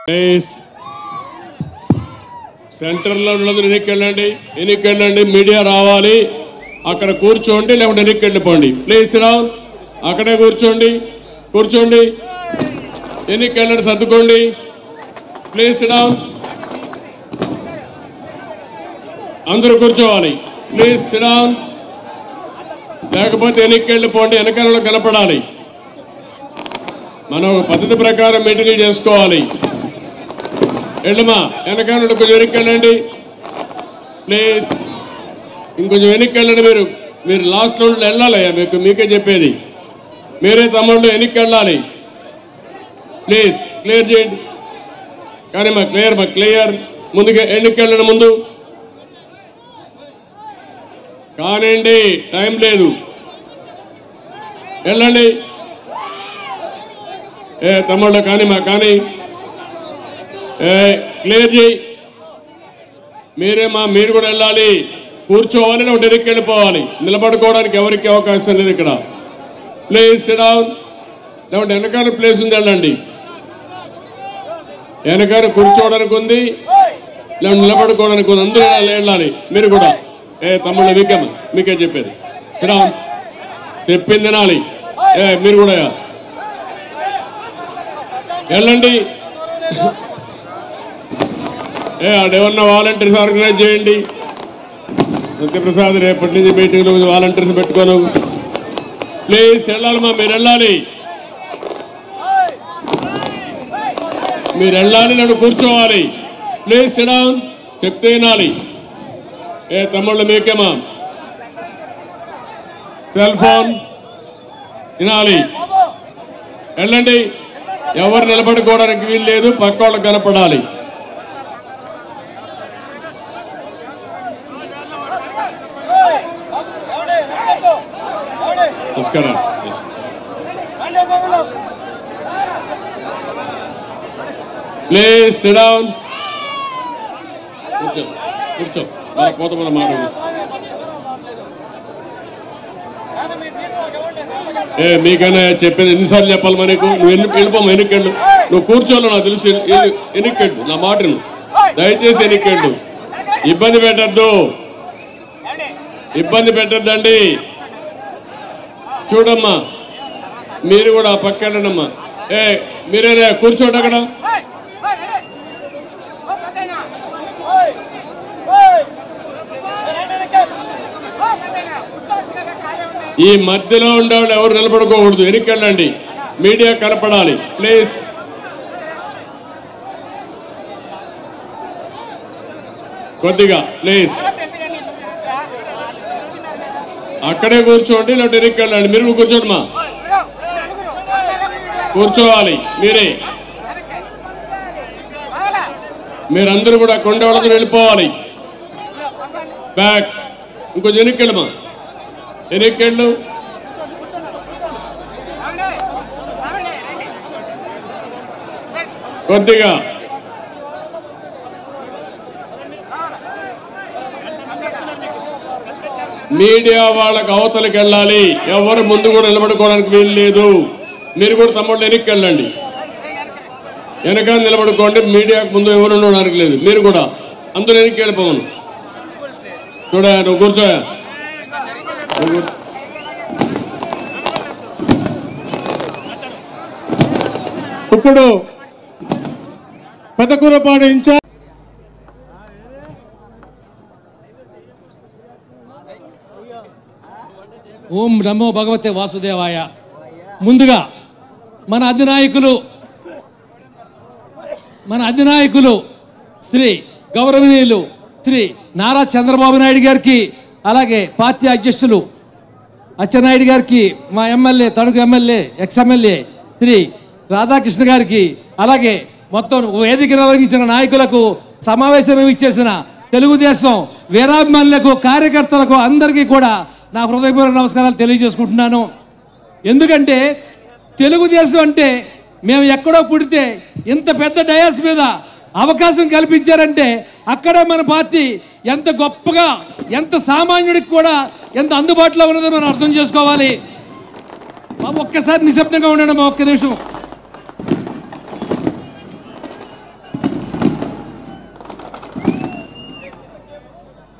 Please సెంటర్లో ఉన్నది వెనక్కి వెళ్ళండి వెనక్కి వెళ్ళండి మీడియా రావాలి అక్కడ కూర్చోండి లేకుంటే వెనక్కి వెళ్ళిపోండి ప్లీజ్ రావు అక్కడే కూర్చోండి కూర్చోండి వెనక్కి వెళ్ళండి సర్దుకోండి ప్లీజ్ రావు అందరూ కూర్చోవాలి ప్లీజ్ సిడాన్ లేకపోతే వెనక్కి వెళ్ళిపోండి వెనకాలలో కనపడాలి మనం ఒక పద్ధతి ప్రకారం మీటింగ్లు చేసుకోవాలి వెళ్ళమా వెనకాల నుండి కొంచెం వెనక్కి వెళ్ళండి ప్లీజ్ ఇంకొంచెం వెనక్కి వెళ్ళండి మీరు మీరు లాస్ట్ నుండి వెళ్ళాలి మీకు మీకే చెప్పేది మీరే తమ్ముళ్ళు వెనక్కి వెళ్ళాలి ప్లీజ్ క్లియర్ చేయండి కానీ మా క్లియర్ మా క్లియర్ ముందుగా వెనక్కి వెళ్ళండి ముందు కానివ్వండి టైం లేదు వెళ్ళండి ఏ తమ్ముళ్ళు కానీ మా కానీ ఏ క్లియర్ చేయి మీరే మా మీరు కూడా వెళ్ళాలి కూర్చోవాలి లేకపోతే వెనక్కి వెళ్ళిపోవాలి నిలబడుకోవడానికి ఎవరికి అవకాశం లేదు ఇక్కడ ప్లీజ్ సిడౌన్ లేకపోతే వెనకాల ప్లేస్ ఉంది వెళ్ళండి వెనకాల కూర్చోవడానికి ఉంది లేకపోతే నిలబడుకోవడానికి ఉంది అందరూ వెళ్ళాలి- వెళ్ళాలి మీరు కూడా ఏ తమ్ముళ్ళు మీకే మీకే చెప్పేది సిడౌన్ చెప్పింది తినాలి ఏ మీరు కూడా వెళ్ళండి ఏ ఆడేమన్నా వాలంటీర్స్ ఆర్గనైజ్ చేయండి సత్యప్రసాద్ రేపటి నుంచి మీటింగ్లో వాలంటీర్స్ పెట్టుకోను ప్లీజ్ వెళ్ళాలమ్మా మీరు వెళ్ళాలి మీరు వెళ్ళాలి నన్ను కూర్చోవాలి ప్లీజ్ సిడౌన్ చెప్తే వినాలి ఏ తమ్ముళ్ళు మీకేమా సెల్ ఫోన్ వినాలి వెళ్ళండి ఎవరు నిలబడుకోవడానికి వీలు లేదు పక్క వాళ్ళకి కనపడాలి నమస్కారం ప్లీజ్ సిడౌన్ కూర్చో కూర్చో మన పోత మన మాట ఏ మీకైనా చెప్పింది ఎన్నిసార్లు చెప్పాలి మనకు నువ్వు ఎన్ని వెళ్ళిపోమా ఎన్నికెళ్ళు నువ్వు కూర్చోలో నాకు తెలుసు ఎన్ని- ఎన్నికెళ్ళు నా మాటను దయచేసి ఎన్నికెళ్ళు ఇబ్బంది పెట్టద్దు ఇబ్బంది పెట్టద్దండి చూడమ్మా మీరు కూడా ఆ పక్క వెళ్ళండమ్మా ఏ మీరేనా కూర్చోండి అక్కడ ఈ మధ్యలో ఉండేవాళ్ళు ఎవరు నిలబడుకోకూడదు వెనక్కి మీడియా కనపడాలి ప్లీజ్ కొద్దిగా ప్లీజ్ అక్కడే కూర్చోండి లేకపోతే వెనక్కి వెళ్ళండి మీరు కూడా కూర్చోండి మా కూర్చోవాలి మీరే మీరందరూ కూడా కొండ వాళ్ళతో వెళ్ళిపోవాలి బ్యాక్ ఇంకొంచెం వెనక్కి వెళ్ళమా వెనక్కి వెళ్ళు కొద్దిగా మీడియా వాళ్ళకి అవతలకి వెళ్ళాలి ఎవరు ముందు కూడా నిలబడుకోవడానికి వీలు లేదు మీరు కూడా తమ్ముళ్ళు వెనక్కి వెళ్ళండి వెనక నిలబడుకోండి మీడియాకు ముందు ఎవరు ఉండడానికి లేదు మీరు కూడా అందరూ వెనక్కి వెళ్ళిపోవను చూడ నువ్వు కూర్చోయా నువ్వు కూర్చో. ఇప్పుడు పెదకూరపాడు ఇన్ఛార్జ్ ఓం నమో భగవతే వాసుదేవాయ ముందుగా మన అధినాయకులు మన అధినాయకులు శ్రీ గౌరవనీయులు శ్రీ నారా చంద్రబాబు నాయుడు గారికి అలాగే పార్టీ అధ్యక్షులు అచ్చెన్నాయుడు గారికి మా MLA Tanuku MLA ex MLA Shri Radhakrishna గారికి అలాగే మొత్తం వేదిక నిర్వహించిన నాయకులకు సమావేశం ఇచ్చేసిన తెలుగుదేశం వీరాభిమానులకు కార్యకర్తలకు అందరికీ కూడా నా హృదయపూర్వక నమస్కారాలు తెలియజేసుకుంటున్నాను ఎందుకంటే తెలుగుదేశం అంటే మేము ఎక్కడో పుడితే ఇంత పెద్ద డయాస్ మీద అవకాశం కల్పించారంటే అక్కడే మన పార్టీ ఎంత గొప్పగా ఎంత సామాన్యుడికి కూడా ఎంత అందుబాటులో ఉన్నదో మనం అర్థం చేసుకోవాలి బాబు ఒక్కసారి నిశ్శబ్దంగా ఉండండి మా ఒక్క నిమిషం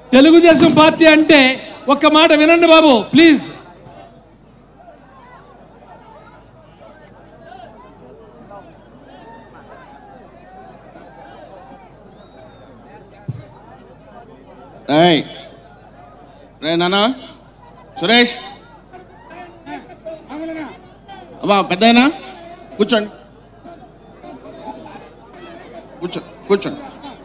తెలుగుదేశం పార్టీ అంటే ఒక్క మాట వినండి బాబు ప్లీజ్ రేయ్ రే నాన్న సురేష్ అమ్మా పెద్దయినా కూర్చోండి కూర్చో కూర్చోండి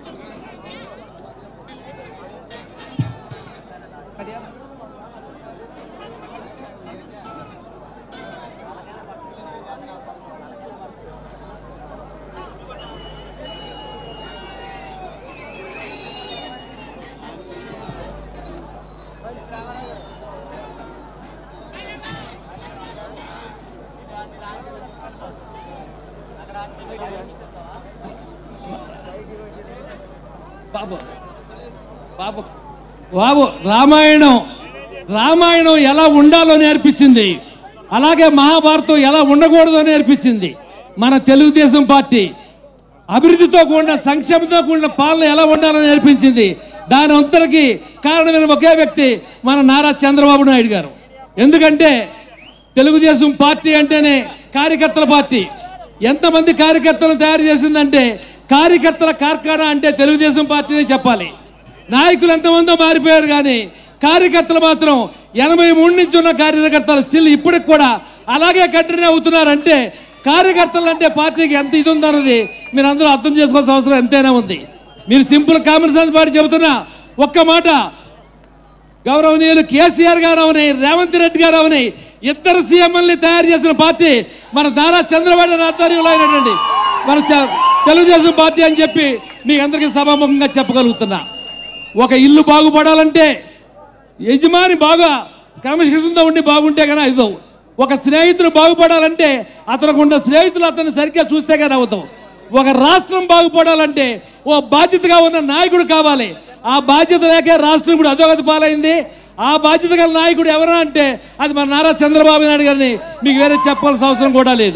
బాబు బాబు బాబు రామాయణం రామాయణం ఎలా ఉండాలో నేర్పించింది అలాగే మహాభారతం ఎలా ఉండకూడదో నేర్పించింది మన తెలుగుదేశం పార్టీ అభివృద్ధితో కూడిన సంక్షేమంతో కూడిన పాలన ఎలా ఉండాలో నేర్పించింది దాని అంతటికి కారణమైన ఒకే వ్యక్తి మన నారా చంద్రబాబు నాయుడు గారు ఎందుకంటే తెలుగుదేశం పార్టీ అంటేనే కార్యకర్తల పార్టీ ఎంతమంది కార్యకర్తలను తయారు చేసిందంటే కార్యకర్తల కార్ఖానా అంటే తెలుగుదేశం పార్టీనే చెప్పాలి నాయకులు ఎంతమందో మారిపోయారు కానీ కార్యకర్తలు మాత్రం ఎనభై మూడు నుంచి ఉన్న కార్యకర్తలు స్టిల్ ఇప్పటికి కూడా అలాగే కంటిన్యూ అవుతున్నారంటే కార్యకర్తలు అంటే పార్టీకి ఎంత ఇది ఉందన్నది మీరు అందరూ అర్థం చేసుకోవాల్సిన అవసరం ఎంతైనా ఉంది మీరు సింపుల్ కామన్ సెన్స్ పార్టీ చెబుతున్నా ఒక్క మాట గౌరవనీయులు కేసీఆర్ గారు అవని రేవంత్ రెడ్డి గారు అవని ఇద్దరు సీఎంఎల్ని తయారు చేసిన పార్టీ మన నారా చంద్రబాబు నాయుడు ఆధ్వర్యంలో అయినటువంటి మన చ- తెలుగుదేశం పార్టీ అని చెప్పి మీకు అందరికీ సభాముఖంగా చెప్పగలుగుతున్నా ఒక ఇల్లు బాగుపడాలంటే యజమాని బాగా క్రమశిక్షణతో ఉండి బాగుంటే కానీ అవుతావు ఒక స్నేహితుడు బాగుపడాలంటే అతనికి ఉన్న స్నేహితులు అతన్ని సరిగ్గా చూస్తే కానీ అవుతావు ఒక రాష్ట్రం బాగుపడాలంటే ఓ బాధ్యతగా ఉన్న నాయకుడు కావాలి ఆ బాధ్యత లేకే రాష్ట్రం ఇప్పుడు అధోగతి పాలైంది ఆ బాధ్యత గల నాయకుడు ఎవరా అంటే అది మన నారా చంద్రబాబు నాయుడు గారిని మీకు వేరే చెప్పాల్సిన అవసరం కూడా లేదు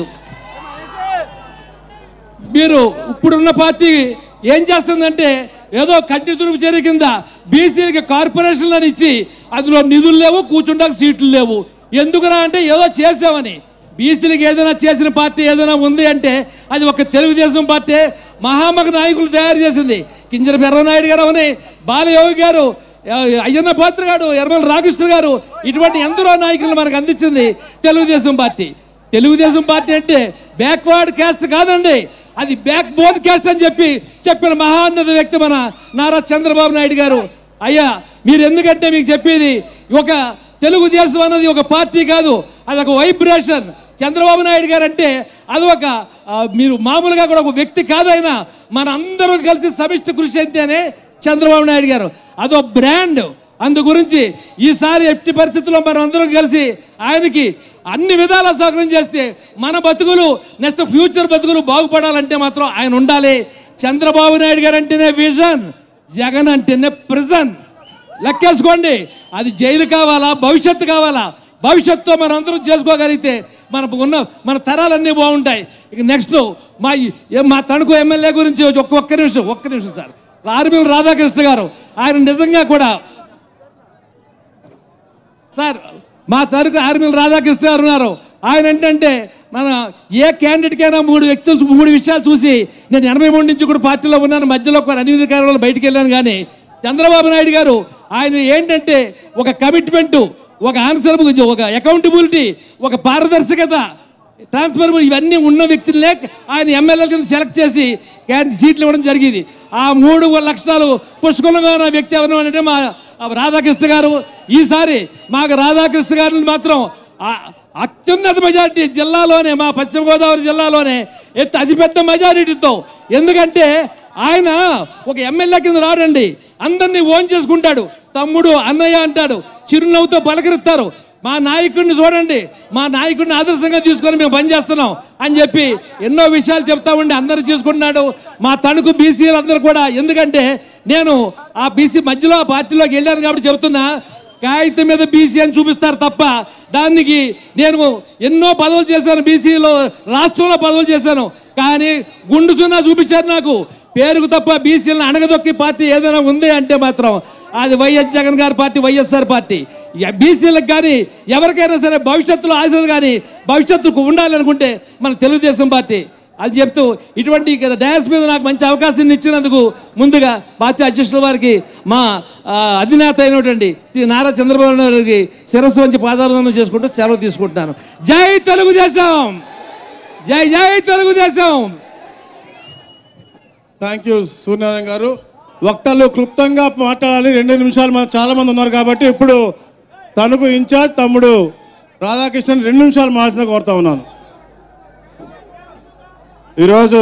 మీరు ఇప్పుడున్న పార్టీ ఏం చేస్తుందంటే ఏదో కంటి తురుపు చర్య కింద బీసీలకి కార్పొరేషన్లను ఇచ్చి అందులో నిధులు లేవు కూర్చుంటాక సీట్లు లేవు ఎందుకురా అంటే ఏదో చేసామని బీసీలకు ఏదైనా చేసిన పార్టీ ఏదైనా ఉంది అంటే అది ఒక తెలుగుదేశం పార్టీ మహామగ నాయకులు తయారు చేసింది కింజర పెర్రనాయుడు గారు అవని బాలయోగి గారు ఆ, అయ్యన్న పాత్ర గారు యర్మల రామకృష్ణ గారు ఇటువంటి ఎందరో నాయకులు మనకు అందించింది తెలుగుదేశం పార్టీ తెలుగుదేశం పార్టీ అంటే బ్యాక్వర్డ్ క్యాస్ట్ కాదండి అది బ్యాక్ బోన్ క్యాస్ట్ అని చెప్పి చెప్పిన మహాన్నత వ్యక్తి మన నారా చంద్రబాబు నాయుడు గారు అయ్యా మీరు ఎందుకంటే మీకు చెప్పేది ఒక తెలుగుదేశం అన్నది ఒక పార్టీ కాదు అది ఒక వైబ్రేషన్ చంద్రబాబు నాయుడు గారు అంటే అది ఒక ఆ, మీరు మామూలుగా కూడా ఒక వ్యక్తి కాదైనా మన అందరూ కలిసి సమిష్టి కృషి అయితేనే చంద్రబాబు నాయుడు గారు అదో బ్రాండ్ అందు గురించి ఈసారి ఎట్టి పరిస్థితుల్లో మనం అందరం కలిసి ఆయనకి అన్ని విధాల సౌకర్యం చేస్తే మన బతుకులు నెక్స్ట్ ఫ్యూచర్ బతుకులు బాగుపడాలంటే మాత్రం ఆయన ఉండాలి చంద్రబాబు నాయుడు గారు అంటేనే విజన్ జగన్ అంటేనే ప్రిజన్ లెక్కేసుకోండి అది జైలు కావాలా భవిష్యత్తు కావాలా భవిష్యత్తుతో మనం అందరం చేసుకోగలిగితే మనకు ఉన్న మన తరాలన్నీ బాగుంటాయి ఇక నెక్స్ట్ మా ఈ- ఏ- మా తణుకు ఎమ్మెల్యే గురించి ఒక్క ఒక్క నిమిషం ఒక్క నిమిషం సార్ ఆర్మీల రాధాకృష్ణ గారు ఆయన నిజంగా కూడా సార్ మా తరకు ఆర్మీల రాధాకృష్ణ గారు ఉన్నారు ఆయన ఏంటంటే మన ఏ క్యాండిడేట్కైనా మూడు వ్యక్తులు మూడు విషయాలు చూసి నేను ఎనభై మూడు నుంచి కూడా పార్టీలో ఉన్నాను మధ్యలో ఒక అనివిధ కారణాలు బయటికి వెళ్ళాను కానీ చంద్రబాబు నాయుడు గారు ఆయన ఏంటంటే ఒక కమిట్మెంటు ఒక ఆన్సర్ ఒక అకౌంటబిలిటీ ఒక పారదర్శకత ట్రాన్స్ఫర్మర్ ఇవన్నీ ఉన్న వ్యక్తులనే ఆయన ఎమ్మెల్యేల కింద సెలెక్ట్ చేసి క్యాండి సీట్లు ఇవ్వడం జరిగింది ఆ మూడు లక్షణాలు పుష్కలంగా ఉన్న వ్యక్తి ఎవరు అంటే మా ఆ రాధాకృష్ణ గారు ఈసారి మాకు రాధాకృష్ణ గారిని మాత్రం ఆ- అత్యున్నత మెజారిటీ జిల్లాలోనే మా పశ్చిమ గోదావరి జిల్లాలోనే ఎత్తు అతిపెద్ద మెజారిటీతో ఎందుకంటే ఆయన ఒక ఎమ్మెల్యే కింద రాడండి అందరినీ ఓన్ చేసుకుంటాడు తమ్ముడు అన్నయ్య అంటాడు చిరునవ్వుతో పలకరిస్తారు మా నాయకుడిని చూడండి మా నాయకుడిని ఆదర్శంగా తీసుకొని మేము పనిచేస్తున్నాం అని చెప్పి ఎన్నో విషయాలు చెప్తా ఉండి అందరూ చేసుకుంటున్నాడు మా తణుకు బీసీలు అందరూ కూడా ఎందుకంటే నేను ఆ బీసీ మధ్యలో ఆ పార్టీలోకి వెళ్ళాను కాబట్టి చెబుతున్నా కాగితం మీద బీసీ అని చూపిస్తారు తప్ప దానికి నేను ఎన్నో పదవులు చేశాను బీసీలో రాష్ట్రంలో పదవులు చేశాను కానీ గుండు సున్నా చూపించారు నాకు పేరుకు తప్ప బీసీలను అణగదొక్కి పార్టీ ఏదైనా ఉంది అంటే మాత్రం అది వైఎస్ జగన్ గారి పార్టీ వైఎస్ఆర్ పార్టీ బీసీలకు కానీ ఎవరికైనా సరే భవిష్యత్తులో ఆశలు కానీ భవిష్యత్తుకు ఉండాలనుకుంటే మన తెలుగుదేశం పార్టీ అది చెప్తూ ఇటువంటి డయాస్ మీద నాకు మంచి అవకాశం ఇచ్చినందుకు ముందుగా పార్టీ అధ్యక్షుల వారికి మా ఆ, అధినేత అయినటువంటి శ్రీ నారా చంద్రబాబు నాయుడు గారికి శిరస్సు వంచి పాదాలను చేసుకుంటూ సెలవు తీసుకుంటున్నాను జై తెలుగుదేశం జై జై తెలుగుదేశం థ్యాంక్ యూ సూర్యనారాయణ గారు వక్తలు క్లుప్తంగా మాట్లాడాలి రెండు నిమిషాలు మన చాలా మంది ఉన్నారు కాబట్టి ఇప్పుడు తణుకు ఇన్ఛార్జ్ తమ్ముడు రాధాకృష్ణన్ రెండు నిమిషాలు మాట్లాడిన కోరుతా ఉన్నాను ఈరోజు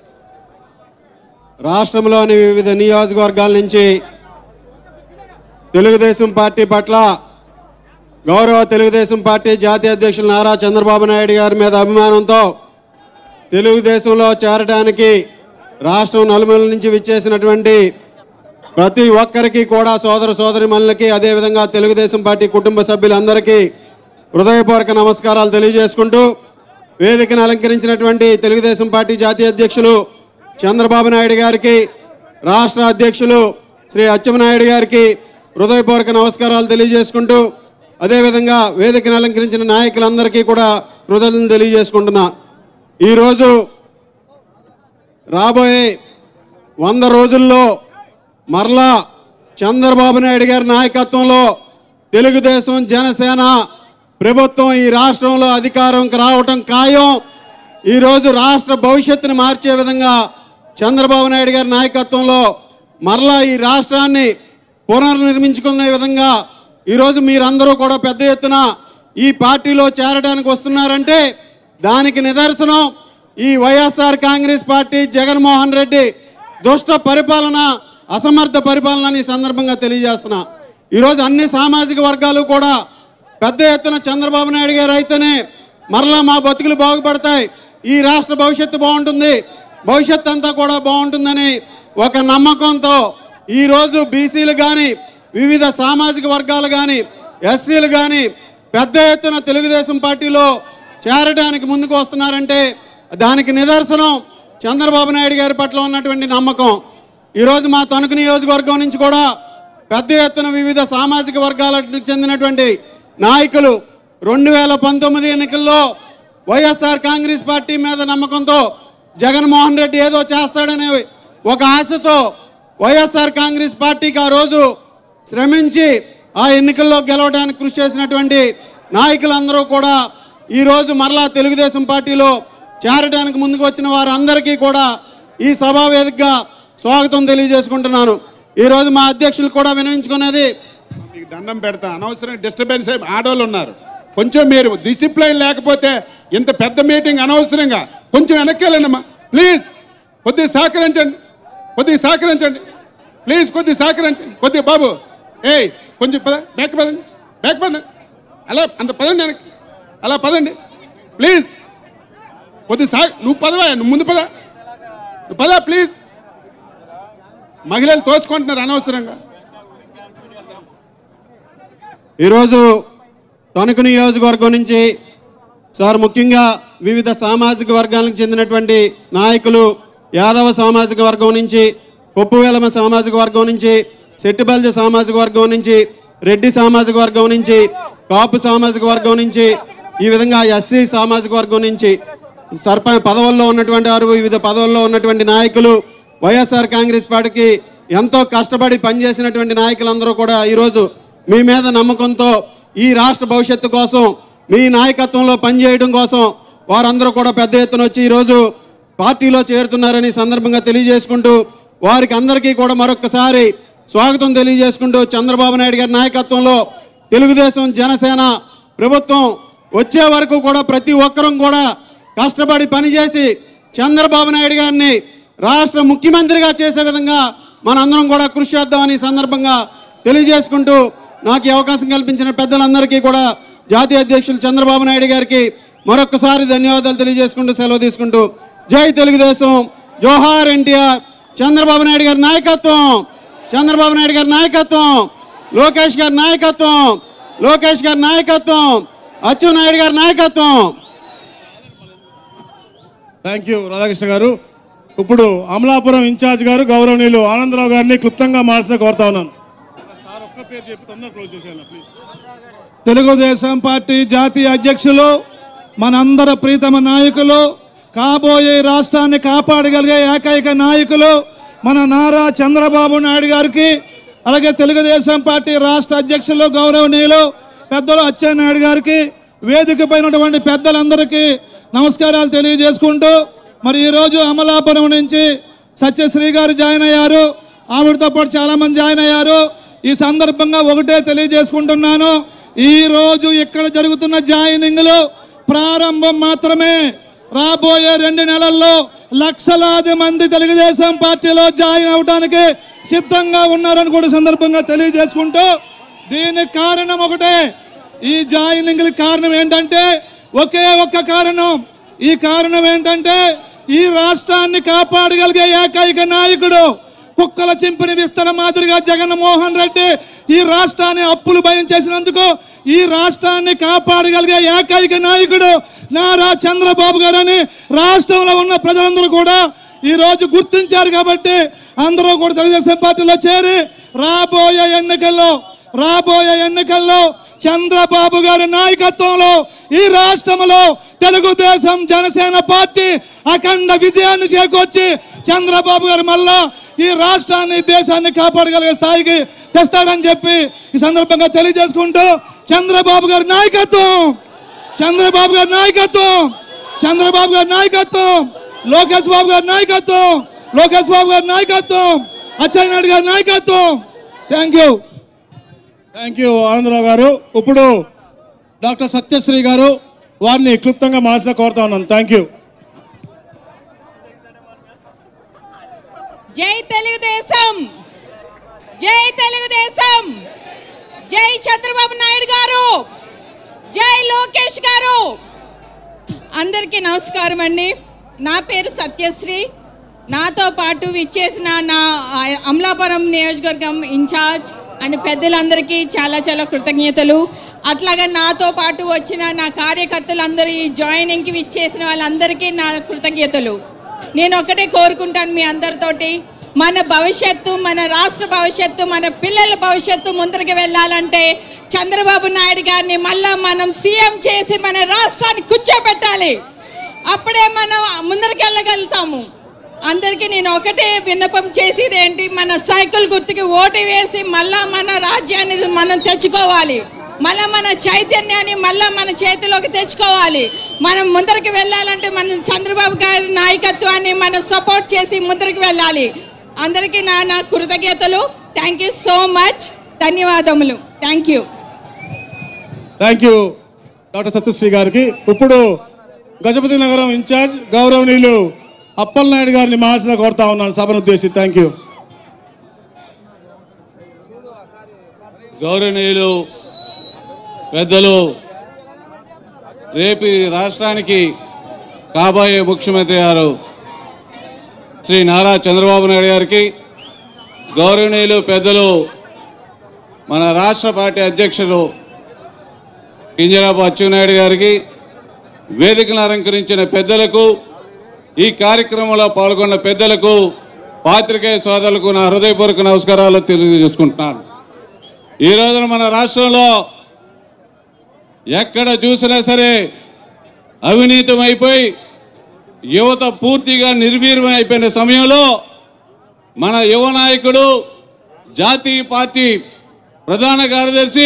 రాష్ట్రంలోని వివిధ నియోజకవర్గాల నుంచి తెలుగుదేశం పార్టీ పట్ల గౌరవ తెలుగుదేశం పార్టీ జాతీయ అధ్యక్షులు నారా చంద్రబాబు నాయుడు గారి మీద అభిమానంతో తెలుగుదేశంలో చేరడానికి రాష్ట్రం నలుమూల నుంచి విచ్చేసినటువంటి ప్రతి ఒక్కరికి కూడా సోదర సోదరి మనులకి అదేవిధంగా తెలుగుదేశం పార్టీ కుటుంబ సభ్యులందరికీ హృదయపూర్వక నమస్కారాలు తెలియజేసుకుంటూ వేదికను అలంకరించినటువంటి తెలుగుదేశం పార్టీ జాతీయ అధ్యక్షులు చంద్రబాబు నాయుడు గారికి రాష్ట్ర అధ్యక్షులు శ్రీ అచ్చెన్నాయుడు గారికి హృదయపూర్వక నమస్కారాలు తెలియజేసుకుంటూ అదేవిధంగా వేదికను అలంకరించిన నాయకులందరికీ కూడా కృతజ్ఞతలు తెలియజేసుకుంటున్నా ఈరోజు రాబోయే వంద రోజుల్లో మరలా చంద్రబాబు నాయుడు గారి నాయకత్వంలో తెలుగుదేశం జనసేన ప్రభుత్వం ఈ రాష్ట్రంలో అధికారంకి రావటం ఖాయం ఈరోజు రాష్ట్ర భవిష్యత్తుని మార్చే విధంగా చంద్రబాబు నాయుడు గారి నాయకత్వంలో మరలా ఈ రాష్ట్రాన్ని పునర్నిర్మించుకునే విధంగా ఈరోజు మీరందరూ కూడా పెద్ద ఎత్తున ఈ పార్టీలో చేరడానికి వస్తున్నారంటే దానికి నిదర్శనం ఈ వైఎస్ఆర్ కాంగ్రెస్ పార్టీ జగన్మోహన్ రెడ్డి దుష్ట పరిపాలన అసమర్థ పరిపాలన అని ఈ సందర్భంగా తెలియజేస్తున్నా ఈరోజు అన్ని సామాజిక వర్గాలు కూడా పెద్ద ఎత్తున చంద్రబాబు నాయుడు గారు అయితేనే మరలా మా బతుకులు బాగుపడతాయి ఈ రాష్ట్ర భవిష్యత్తు బాగుంటుంది భవిష్యత్తు అంతా కూడా బాగుంటుందని ఒక నమ్మకంతో ఈరోజు బీసీలు కానీ వివిధ సామాజిక వర్గాలు కానీ ఎస్సీలు కానీ పెద్ద ఎత్తున తెలుగుదేశం పార్టీలో చేరడానికి ముందుకు వస్తున్నారంటే దానికి నిదర్శనం చంద్రబాబు నాయుడు గారి పట్ల ఉన్నటువంటి నమ్మకం ఈరోజు మా తణుకు నియోజకవర్గం నుంచి కూడా పెద్ద ఎత్తున వివిధ సామాజిక వర్గాలకు చెందినటువంటి నాయకులు రెండు వేల పంతొమ్మిది ఎన్నికల్లో వైఎస్ఆర్ కాంగ్రెస్ పార్టీ మీద నమ్మకంతో జగన్మోహన్ రెడ్డి ఏదో చేస్తాడనే ఒక ఆశతో వైఎస్ఆర్ కాంగ్రెస్ పార్టీకి ఆ రోజు శ్రమించి ఆ ఎన్నికల్లో గెలవడానికి కృషి చేసినటువంటి నాయకులందరూ కూడా ఈరోజు మరలా తెలుగుదేశం పార్టీలో చేరడానికి ముందుకు వచ్చిన వారందరికీ కూడా ఈ సభా వేదికగా స్వాగతం తెలియజేసుకుంటున్నాను ఈరోజు మా అధ్యక్షులు కూడా వినియోగించుకునేది మీకు దండం పెడతా అనవసరం డిస్టర్బెన్స్ అయి ఆడవాళ్ళు ఉన్నారు కొంచెం మీరు డిసిప్లైన్ లేకపోతే ఇంత పెద్ద మీటింగ్ అనవసరంగా కొంచెం వెనక్కి వెళ్ళండమ్మా ప్లీజ్ కొద్దిగా సహకరించండి కొద్దిగా సహకరించండి ప్లీజ్ కొద్దిగా సహకరించండి కొద్దిగా బాబు ఏయ్ కొంచెం పద బ్యాక్ పదండి బ్యాక్ పదండి అలా అంత పదండి వెనక్కి అలా పదండి ప్లీజ్ కొద్దిగా సహ నువ్వు పదవా నువ్వు ముందు పద నువ్వు పద ప్లీజ్ మహిళలు తోచుకుంటున్నారు అనవసరంగా ఈరోజు తణుకు నియోజకవర్గం నుంచి సార్ ముఖ్యంగా వివిధ సామాజిక వర్గాలకు చెందినటువంటి నాయకులు యాదవ సామాజిక వర్గం నుంచి కొప్పువేలమ సామాజిక వర్గం నుంచి శెట్టిబల్జ సామాజిక వర్గం నుంచి రెడ్డి సామాజిక వర్గం నుంచి కాపు సామాజిక వర్గం నుంచి ఈ విధంగా ఎస్సీ సామాజిక వర్గం నుంచి సర్ప పదవుల్లో ఉన్నటువంటి వారు వివిధ పదవుల్లో ఉన్నటువంటి నాయకులు వైఎస్ఆర్ కాంగ్రెస్ పార్టీకి ఎంతో కష్టపడి పనిచేసినటువంటి నాయకులందరూ కూడా ఈరోజు మీ మీద నమ్మకంతో ఈ రాష్ట్ర భవిష్యత్తు కోసం మీ నాయకత్వంలో పనిచేయడం కోసం వారందరూ కూడా పెద్ద ఎత్తున వచ్చి ఈరోజు పార్టీలో చేరుతున్నారని ఈ సందర్భంగా తెలియజేసుకుంటూ వారికి అందరికీ కూడా మరొకసారి స్వాగతం తెలియజేసుకుంటూ చంద్రబాబు నాయుడు గారి నాయకత్వంలో తెలుగుదేశం జనసేన ప్రభుత్వం వచ్చే వరకు కూడా ప్రతి ఒక్కరం కూడా కష్టపడి పనిచేసి చంద్రబాబు నాయుడు గారిని రాష్ట్ర ముఖ్యమంత్రిగా చేసే విధంగా మనందరం కూడా కృషి చేద్దామని ఈ సందర్భంగా తెలియజేసుకుంటూ నాకు ఈ అవకాశం కల్పించిన పెద్దలందరికీ కూడా జాతీయ అధ్యక్షులు చంద్రబాబు నాయుడు గారికి మరొకసారి ధన్యవాదాలు తెలియజేసుకుంటూ సెలవు తీసుకుంటూ జై తెలుగుదేశం జోహార్ ఎన్టీఆర్ చంద్రబాబు నాయుడు గారి నాయకత్వం చంద్రబాబు నాయుడు గారి నాయకత్వం లోకేష్ గారి నాయకత్వం లోకేష్ గారి నాయకత్వం అచ్చెన్నాయుడు గారి నాయకత్వం థ్యాంక్ యూ రాధాకృష్ణ గారు ఇప్పుడు అమలాపురం ఇన్ఛార్జ్ గారు గౌరవనీయులు ఆనందరావు గారిని క్లుప్తంగా మాట్లాడి కోరుతా ఉన్నాను పేరు చెప్పి తొందరగా క్లోజ్ చేసేయాలి ప్లీజ్ తెలుగుదేశం పార్టీ జాతీయ అధ్యక్షులు మనందరి ప్రీతమ నాయకులు కాబోయే రాష్ట్రాన్ని కాపాడగలిగే ఏకైక నాయకులు మన నారా చంద్రబాబు నాయుడు గారికి అలాగే తెలుగుదేశం పార్టీ రాష్ట్ర అధ్యక్షులు గౌరవనీయులు పెద్దలు అచ్చెన్నాయుడు గారికి వేదిక పైనటువంటి పెద్దలందరికీ నమస్కారాలు తెలియజేసుకుంటూ మరి ఈరోజు అమలాపురం నుంచి సత్యశ్రీ గారు జాయిన్ అయ్యారు ఆవిడతో పాటు చాలామంది జాయిన్ అయ్యారు ఈ సందర్భంగా ఒకటే తెలియజేసుకుంటున్నాను ఈ రోజు ఇక్కడ జరుగుతున్న జాయినింగ్లు ప్రారంభం మాత్రమే రాబోయే రెండు నెలల్లో లక్షలాది మంది తెలుగుదేశం పార్టీలో జాయిన్ అవడానికి సిద్ధంగా ఉన్నారని కూడా ఈ సందర్భంగా తెలియజేసుకుంటూ దీనికి కారణం ఒకటే ఈ జాయినింగ్ల కారణం ఏంటంటే ఒకే ఒక్క కారణం ఈ కారణం ఏంటంటే ఈ రాష్ట్రాన్ని కాపాడగలిగే ఏకైక నాయకుడు కుక్కల చింపిని విస్తర మాదిరిగా జగన్మోహన్ రెడ్డి ఈ రాష్ట్రాన్ని అప్పులు భయం చేసినందుకు ఈ రాష్ట్రాన్ని కాపాడగలిగే ఏకైక నాయకుడు నారా చంద్రబాబు గారని రాష్ట్రంలో ఉన్న ప్రజలందరూ కూడా ఈ రోజు గుర్తించారు కాబట్టి అందరూ కూడా తెలుగుదేశం పార్టీలో చేరి రాబోయే ఎన్నికల్లో రాబోయే ఎన్నికల్లో చంద్రబాబు గారి నాయకత్వంలో ఈ రాష్ట్రంలో తెలుగుదేశం జనసేన పార్టీ అఖండ విజయాన్ని చేకూర్చి చంద్రబాబు గారు మళ్ళా ఈ రాష్ట్రాన్ని దేశాన్ని కాపాడగలిగే స్థాయికి తెస్తారని చెప్పి ఈ సందర్భంగా తెలియజేసుకుంటూ చంద్రబాబు గారి నాయకత్వం చంద్రబాబు గారి నాయకత్వం చంద్రబాబు గారి నాయకత్వం లోకేష్ బాబు గారి నాయకత్వం లోకేష్ బాబు గారి నాయకత్వం అచ్చెన్నాయుడు గారి నాయకత్వం thank you thank you Anandarao గారు ఇప్పుడు డాక్టర్ సత్యశ్రీ గారు వారిని క్లుప్తంగా మాల్సిన కోరుతా ఉన్నాను థ్యాంక్ యూ జై తెలుగుదేశం జై తెలుగుదేశం జై చంద్రబాబు నాయుడు గారు జై లోకేష్ గారు అందరికీ నమస్కారం అండి నా పేరు సత్యశ్రీ నాతో పాటు విచ్చేసిన నా ఆ, అమలాపురం నియోజకవర్గం ఇన్ఛార్జ్ అండ్ పెద్దలందరికీ చాలా చాలా కృతజ్ఞతలు అట్లాగే నాతో పాటు వచ్చిన నా కార్యకర్తలందరూ ఈ జాయినింగ్కి విచ్చేసిన వాళ్ళందరికీ నా కృతజ్ఞతలు నేను ఒకటే కోరుకుంటాను మీ అందరితోటి మన భవిష్యత్తు మన రాష్ట్ర భవిష్యత్తు మన పిల్లల భవిష్యత్తు ముందరికి వెళ్ళాలంటే చంద్రబాబు నాయుడు గారిని మళ్ళా మనం సీఎం చేసి మన రాష్ట్రాన్ని కూర్చోబెట్టాలి అప్పుడే మనం ముందరికి వెళ్ళగలుగుతాము అందరికీ నేను ఒకటే విన్నపం చేసేది ఏంటి మన సైకిల్ గుర్తుకి ఓటు వేసి మళ్ళా మన రాజ్యాన్ని మనం తెచ్చుకోవాలి మళ్ళా మన చైతన్యాన్ని మళ్ళా మన చేతిలోకి తెచ్చుకోవాలి మనం ముందరికి వెళ్ళాలంటే మన చంద్రబాబు గారి నాయకత్వాన్ని మనం సపోర్ట్ చేసి ముందరికి వెళ్ళాలి అందరికీ నా నా కృతజ్ఞతలు థ్యాంక్ యూ సో మచ్ ధన్యవాదములు thank you thank you doctor Satyasri గారికి ఇప్పుడు గజపతి నగరం ఇన్ఛార్జ్ గౌరవనీయులు అప్పలనాయుడు గారిని మాల్సిన కోరుతా ఉన్నాను సభను ఉద్దేశించి థ్యాంక్ యూ గౌరవనీయులు పెద్దలు రేపు ఈ రాష్ట్రానికి కాబోయే ముఖ్యమంత్రి గారు శ్రీ నారా చంద్రబాబు నాయుడు గారికి గౌరవనీయులు పెద్దలు మన రాష్ట్ర పార్టీ అధ్యక్షులు కింజరాపు అచ్చెన్నాయుడు గారికి వేదికను అలంకరించిన పెద్దలకు ఈ కార్యక్రమంలో పాల్గొన్న పెద్దలకు పాత్రికేయ సోదరులకు నా హృదయపూర్వక నమస్కారాలు తెలియజేసుకుంటున్నాను ఈ రోజున మన రాష్ట్రంలో ఎక్కడ చూసినా సరే అవినీతమైపోయి యువత పూర్తిగా నిర్వీర్యం అయిపోయిన సమయంలో మన యువ నాయకుడు జాతీయ పార్టీ ప్రధాన కార్యదర్శి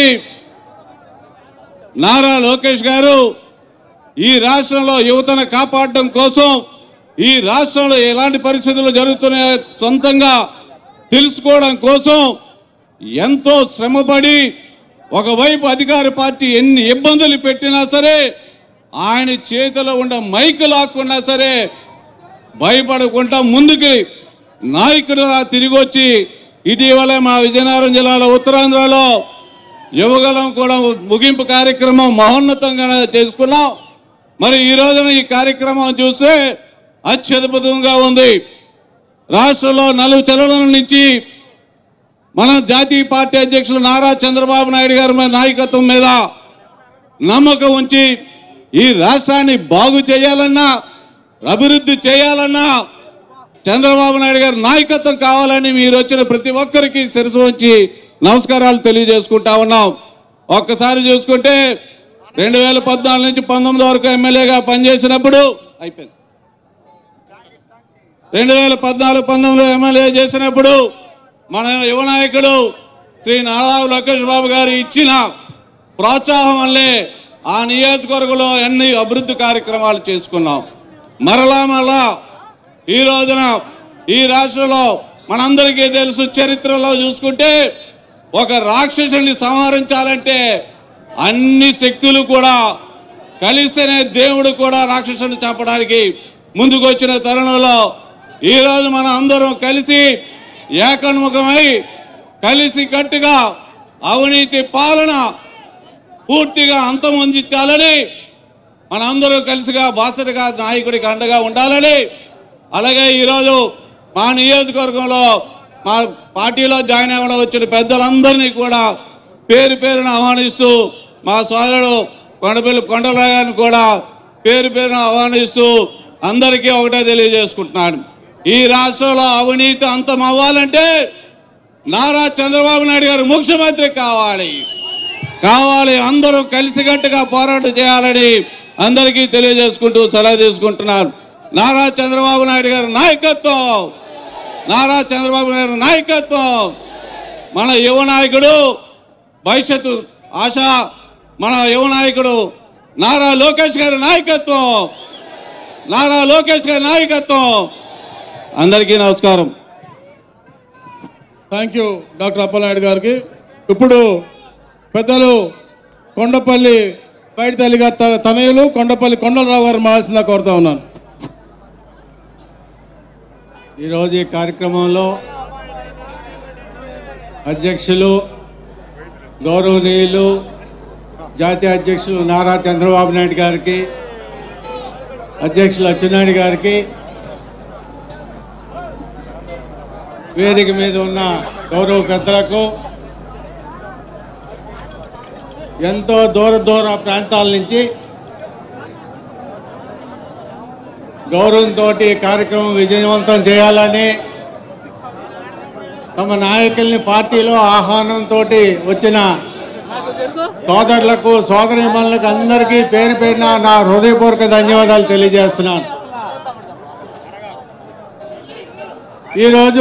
నారా లోకేష్ గారు ఈ రాష్ట్రంలో యువతను కాపాడడం కోసం ఈ రాష్ట్రంలో ఎలాంటి పరిస్థితులు జరుగుతున్నాయో సొంతంగా తెలుసుకోవడం కోసం ఎంతో శ్రమపడి ఒకవైపు అధికార పార్టీ ఎన్ని ఇబ్బందులు పెట్టినా సరే ఆయన చేతిలో ఉన్న మైకు లాక్కున్నా సరే భయపడకుండా ముందుకి నాయకుడుగా తిరిగి వచ్చి ఇటీవల మా విజయనగరం జిల్లాలో ఉత్తరాంధ్రలో యువగలం కూడా ముగింపు కార్యక్రమం మహోన్నతంగా చేసుకున్నాం మరి ఈ రోజున ఈ కార్యక్రమం చూస్తే అత్యద్భుతంగా ఉంది రాష్ట్రంలో నలుగు చెలల నుంచి మన జాతీయ పార్టీ అధ్యక్షులు నారా చంద్రబాబు నాయుడు గారి మీద నాయకత్వం మీద నమ్మకం ఉంచి ఈ రాష్ట్రాన్ని బాగు చేయాలన్నా అభివృద్ధి చేయాలన్నా చంద్రబాబు నాయుడు గారి నాయకత్వం కావాలని మీరు వచ్చిన ప్రతి ఒక్కరికి శిరసు వచ్చి నమస్కారాలు తెలియజేసుకుంటా ఉన్నాం ఒక్కసారి చూసుకుంటే రెండు వేల పద్నాలుగు నుంచి పంతొమ్మిది వరకు ఎమ్మెల్యేగా పనిచేసినప్పుడు అయిపోయింది రెండు వేల పద్నాలుగు పంతొమ్మిదిలో ఎమ్మెల్యే చేసినప్పుడు మన యువ నాయకుడు శ్రీ నారావు లోకేష్ బాబు గారు ఇచ్చిన ప్రోత్సాహం వల్లే ఆ నియోజకవర్గంలో ఎన్ని అభివృద్ధి కార్యక్రమాలు చేసుకున్నాం మరలా మరలా ఈ రోజున ఈ రాష్ట్రంలో మనందరికీ తెలుసు చరిత్రలో చూసుకుంటే ఒక రాక్షసుని సంహరించాలంటే అన్ని శక్తులు కూడా కలిస్తేనే దేవుడు కూడా రాక్షసుని చంపడానికి ముందుకు వచ్చిన తరుణంలో ఈరోజు మనం అందరం కలిసి ఏకన్ముఖమై కలిసి కట్టుగా అవినీతి పాలన పూర్తిగా అంతమొందించాలని మనందరం కలిసిగా బాసటగా నాయకుడికి అండగా ఉండాలని అలాగే ఈరోజు మా నియోజకవర్గంలో మా పార్టీలో జాయిన్ అవ్వడం వచ్చిన పెద్దలందరినీ కూడా పేరు పేరున ఆహ్వానిస్తూ మా సోదరుడు కొండపల్లి కొండలరాయని కూడా పేరు పేరున ఆహ్వానిస్తూ అందరికీ ఒకటే తెలియజేసుకుంటున్నాను ఈ రాష్ట్రంలో అవినీతి అంతం అవ్వాలంటే నారా చంద్రబాబు నాయుడు గారు ముఖ్యమంత్రి కావాలి కావాలి అందరూ కలిసికట్టుగా పోరాటం చేయాలని అందరికీ తెలియజేసుకుంటూ సెలవు తీసుకుంటున్నాను నారా చంద్రబాబు నాయుడు గారి నాయకత్వం నారా చంద్రబాబు నాయుడు నాయకత్వం మన యువ నాయకుడు భవిష్యత్తు ఆశ మన యువ నాయకుడు నారా లోకేష్ గారి నాయకత్వం నారా లోకేష్ గారి నాయకత్వం అందరికీ నమస్కారం థ్యాంక్ యూ డాక్టర్ అప్పలనాయుడు గారికి ఇప్పుడు పెద్దలు కొండపల్లి బయట తల్లి గారి త- తనయులు కొండపల్లి కొండలరావు గారు మాల్సిందా కోరుతా ఉన్నాను ఈరోజు ఈ కార్యక్రమంలో అధ్యక్షులు గౌరవనీయులు జాతీయ అధ్యక్షులు నారా చంద్రబాబు నాయుడు గారికి అధ్యక్షులు అచ్చెన్నాయుడు గారికి వేదిక మీద ఉన్న గౌరవ పెద్దలకు ఎంతో దూర దూర ప్రాంతాల నుంచి గౌరవంతో ఈ కార్యక్రమం విజయవంతం చేయాలని తమ నాయకుల్ని పార్టీలో ఆహ్వానంతో వచ్చిన సోదరులకు సోదరిమణులకు అందరికీ పేరు పేరున నా హృదయపూర్వక ధన్యవాదాలు తెలియజేస్తున్నాను ఈరోజు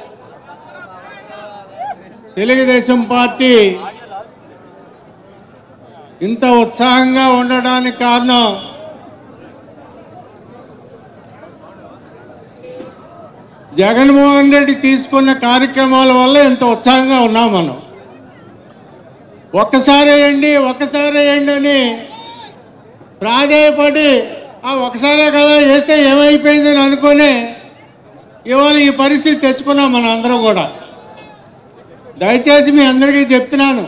తెలుగుదేశం పార్టీ ఇంత ఉత్సాహంగా ఉండడానికి కారణం జగన్మోహన్ రెడ్డి తీసుకున్న కార్యక్రమాల వల్ల ఇంత ఉత్సాహంగా ఉన్నాం మనం ఒక్కసారి వేయండి ఒక్కసారి వేయండి అని ప్రాధేయపడి ఆ ఒకసారే కదా వేస్తే ఏమైపోయిందని అనుకొని ఇవాళ ఈ పరిస్థితి తెచ్చుకున్నాం మన అందరం కూడా దయచేసి మీ అందరికీ చెప్తున్నాను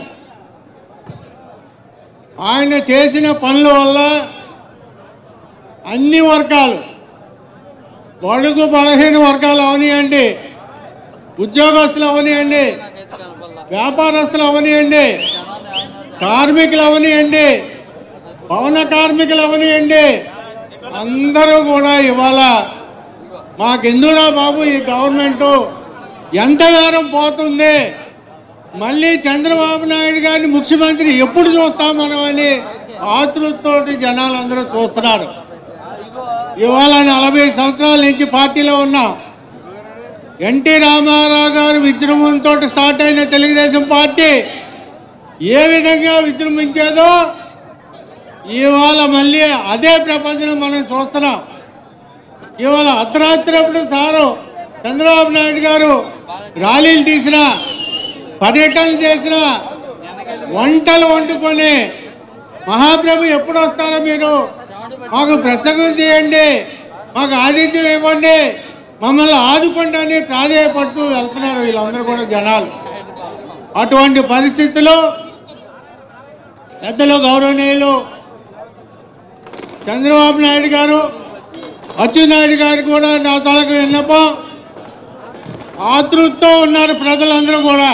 ఆయన చేసిన పనుల వల్ల అన్ని వర్గాలు బడుగు బలహీన వర్గాలు అవనియండి ఉద్యోగస్తులు అవనియండి వ్యాపారస్తులు అవనియండి కార్మికులు అవనియండి భవన కార్మికులు అవనియండి అందరూ కూడా ఇవాళ మాకెందురా బాబు ఈ గవర్నమెంట్ ఎంత దూరం పోతుంది మళ్ళీ చంద్రబాబు నాయుడు గారిని ముఖ్యమంత్రి ఎప్పుడు చూస్తాం మనం అని ఆతృతతోటి జనాలందరూ చూస్తున్నారు ఇవాళ నలభై సంవత్సరాల నుంచి పార్టీలో ఉన్నాం ఎన్టీ రామారావు గారు విజృంభంతో స్టార్ట్ అయిన తెలుగుదేశం పార్టీ ఏ విధంగా విజృంభించేదో ఇవాళ మళ్ళీ అదే ప్రపంచం మనం చూస్తున్నాం ఇవాళ అర్ధరాత్రిప్పుడు సారు చంద్రబాబు నాయుడు గారు ర్యాలీలు తీసిన పర్యటనలు చేసిన వంటలు వండుకొని మహాప్రభు ఎప్పుడు వస్తారో మీరు మాకు ప్రసంగం చేయండి మాకు ఆతిథ్యం ఇవ్వండి మమ్మల్ని ఆదుకోండి అని ప్రాధేయపడుతూ వెళ్తున్నారు వీళ్ళందరూ కూడా జనాలు అటువంటి పరిస్థితుల్లో పెద్దలు గౌరవనీయులు చంద్రబాబు నాయుడు గారు అచ్చెన్నాయుడు గారు కూడా నా తలకు విన్నపం ఆతృతతో ఉన్నారు ప్రజలందరూ కూడా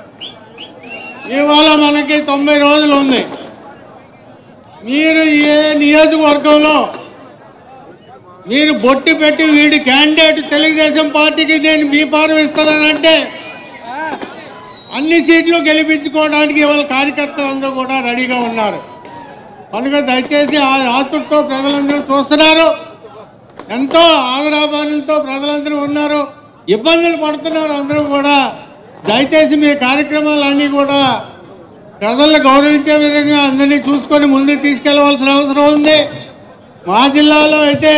ఇవాళ మనకి తొంభై రోజులు ఉంది మీరు ఏ నియోజకవర్గంలో మీరు బొట్టి పెట్టి వీడి క్యాండిడేట్ తెలుగుదేశం పార్టీకి నేను బీఫారం ఇస్తానంటే అన్ని సీట్లు గెలిపించుకోవడానికి ఇవాళ కార్యకర్తలు అందరూ కూడా రెడీగా ఉన్నారు కనుక దయచేసి ఆ ఆతుర్తో ప్రజలందరూ చూస్తున్నారు ఎంతో ఆదరాబానులతో ప్రజలందరూ ఉన్నారు ఇబ్బందులు పడుతున్నారు అందరూ కూడా దయచేసి మీ కార్యక్రమాలన్నీ కూడా ప్రజలను గౌరవించే విధంగా అందరినీ చూసుకొని ముందుకు తీసుకెళ్లవలసిన అవసరం ఉంది మా జిల్లాలో అయితే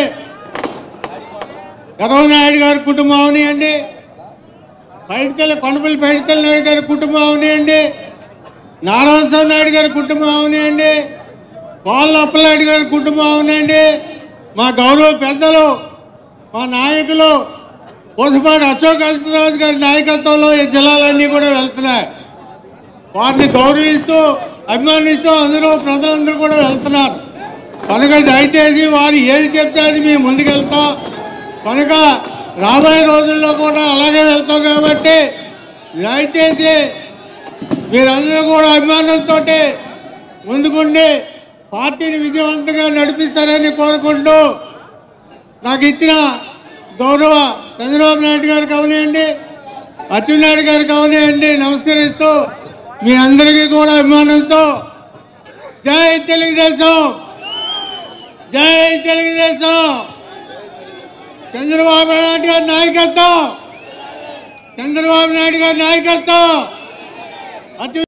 నాయుడు గారి కుటుంబం అవనియండి పైడితల్లి కొండపల్లి పైడితల్లి నాయుడు గారి కుటుంబం అవనియండి నారాయణ నాయుడు గారి కుటుంబం అవనియండి వాళ్ళ అప్పలనాయుడు గారి కుటుంబం అవనండి మా గౌరవ పెద్దలు మా నాయకులు కోసపాటి అశోక్ అశ్వరాజు గారి నాయకత్వంలో ఈ జిల్లాలన్నీ కూడా వెళ్తున్నాయి వారిని గౌరవిస్తూ అభిమానిస్తూ అందరూ ప్రజలందరూ కూడా వెళ్తున్నారు కనుక దయచేసి వారు ఏది చెప్తే అది మేము ముందుకెళ్తాం కనుక రాబోయే రోజుల్లో కూడా అలాగే వెళ్తాం కాబట్టి దయచేసి మీరందరూ కూడా అభిమానంతో ముందుకుండి పార్టీని విజయవంతంగా నడిపిస్తారని కోరుకుంటూ నాకు ఇచ్చిన గౌరవ చంద్రబాబు నాయుడు గారికి అవనియండి అచ్చెన్నాయుడు గారికి అవనియండి నమస్కరిస్తూ మీ అందరికీ కూడా అభిమానంతో జై తెలుగుదేశం జై తెలుగుదేశం చంద్రబాబు నాయుడు గారి నాయకత్వం చంద్రబాబు నాయుడు గారి నాయకత్వం అత్యు